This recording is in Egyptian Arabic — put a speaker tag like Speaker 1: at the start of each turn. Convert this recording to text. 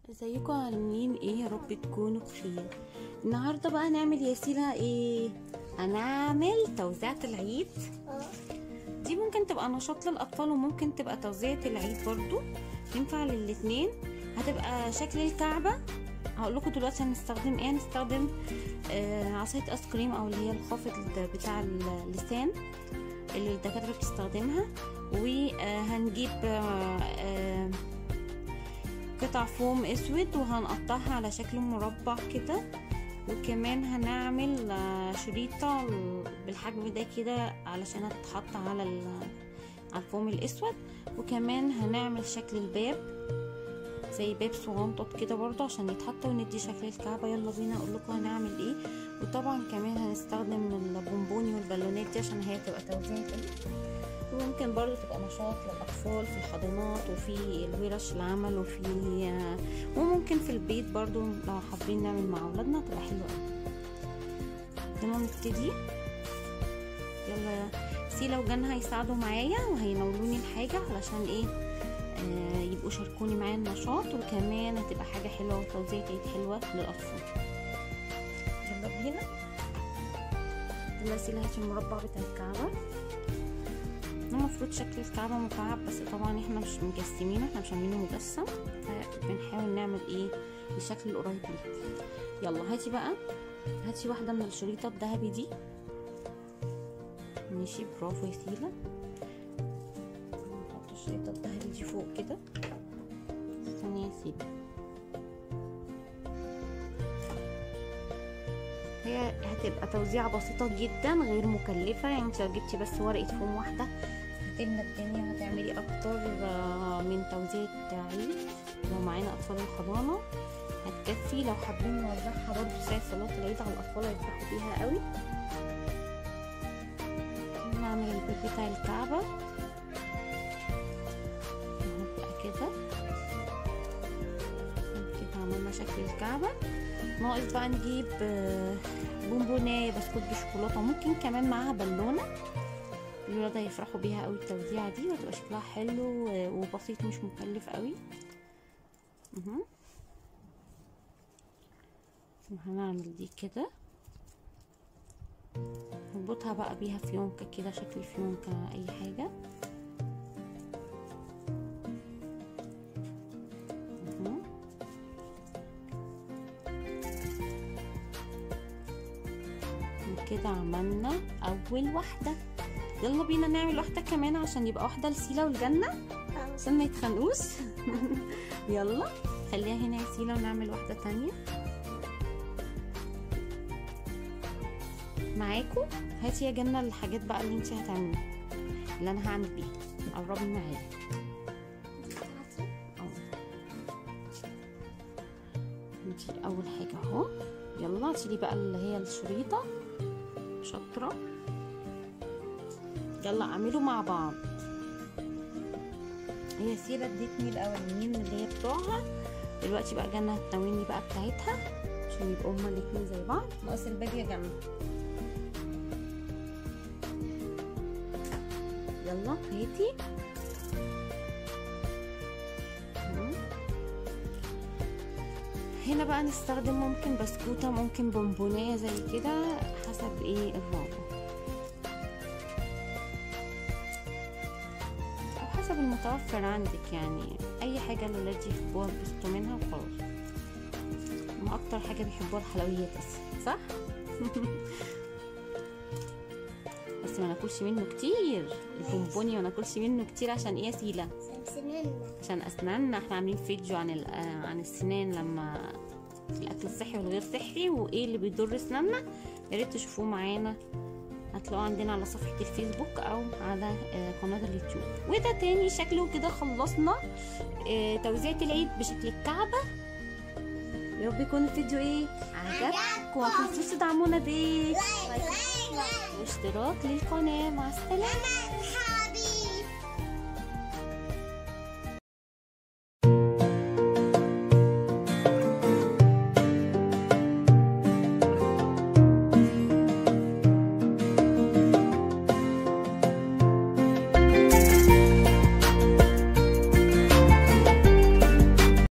Speaker 1: ازيكم عاملين ايه يا رب تكونوا بخير النهارده بقى نعمل يا سيلا ايه هنعمل توزيعة العيد دي ممكن تبقى نشاط للاطفال وممكن تبقى توزيعة العيد برضو تنفع للاتنين هتبقى شكل الكعبة هقول لكم دلوقتي هنستخدم ايه هنستخدم آه عصاية ايس كريم او اللي هي الخافض بتاع اللسان اللي الدكاترة بتستخدمها وهنجيب آه آه قطع فوم اسود وهنقطعها على شكل مربع كده وكمان هنعمل شريطة بالحجم ده كده علشان هتتحط على على الفوم الاسود وكمان هنعمل شكل الباب زي باب صغنطط كده برضه عشان يتحط وندي شكل الكعبة يلا بينا اقول لكم هنعمل ايه وطبعا كمان هنستخدم البونبوني والبالونات دي عشان هي تبقى توزيع ايه وممكن برضو تبقى نشاط للأطفال في الحضانات وفي الورش العمل وفي وممكن في البيت برضو لو حابين نعمل مع أولادنا تبقى حلوة أوي يلا نبتدي يلا سيلا وجنى هيساعدوا معايا وهيناولوني الحاجة علشان ايه آه يبقوا شاركوني معايا النشاط وكمان هتبقى حاجة حلوة وتوزيع عيد حلوة للأطفال يلا بينا يلا سيلا هاتي المربع بتاع الكعبة المفروض شكل الكعبة مكعب بس طبعا احنا مش مجسمينه احنا مش عاملينه مجسم فبنحاول نعمل ايه الشكل القريب ليه يلا هاتي بقى هاتي واحدة من الشريطة الذهبي دي ماشي برافو يا سيلا نحط الشريطة الذهبي دي فوق كده استني يا سيلا هي هتبقى توزيعة بسيطة جدا غير مكلفة يعني انت لو جبتي بس ورقة فوم واحدة هتملى الدنيا هتعملي اكتر من توزيعة عيد لو معانا اطفال الحضانة هتكفي لو حابين نوزعها برضه ساعة صلاة العيد على الاطفال هيفرحوا بيها قوي نعمل البيت بتاع الكعبة بقى كده كده عملنا شكل الكعبة ناقص بقى نجيب بونبونايه بسكوت بشوكولاته ممكن كمان معاها بالونه الولاد هيفرحوا بيها قوي التوزيعه دي وهتبقى شكلها حلو وبسيط مش مكلف قوي اها هنعمل دي كده نربطها بقى بيها فيونكه كده شكل فيونكه اي حاجه كده عملنا اول واحده يلا بينا نعمل واحده كمان عشان يبقى واحده لسيلا والجنه عشان ما يتخانقوش يلا خليها هنا يا سيلا ونعمل واحده تانية معاكم هاتي يا جنه الحاجات بقى اللي انت هتعمليها اللي انا هعمل بيها قربي معايا دي اول حاجه اهو يلا هاتي بقى اللي هي الشريطه شاطرة يلا اعملوا مع بعض هي سيرة ادتني الاولانيين اللي هي بتوعها دلوقتي بقى جنة هتناولني بقى بتاعتها عشان يبقوا هما الاتنين زي بعض ناقص الباقي يا جنة يلا هاتي هنا بقى نستخدم ممكن بسكوتة ممكن بونبونية زي كده حسب ايه الرغبة او حسب المتوفر عندك يعني اي حاجة الولاد يحبوها يتبسطوا منها وخلاص هما اكتر حاجة بيحبوها الحلويات بس صح بس ما ناكلش منه كتير البونبوني ما ناكلش منه كتير عشان ايه يا سيلا عشان اسناننا احنا عاملين فيديو عن عن السنان لما الاكل الصحي والغير صحي وايه اللي بيضر اسناننا يا ريت تشوفوه معانا هتلاقوه عندنا على صفحة الفيسبوك او على قناة اليوتيوب وده تاني شكله كده خلصنا توزيعة العيد بشكل الكعبة يا رب يكون الفيديو ايه عجبكم ومتنسوش تدعمونا بايه واشتراك للقناة مع السلامة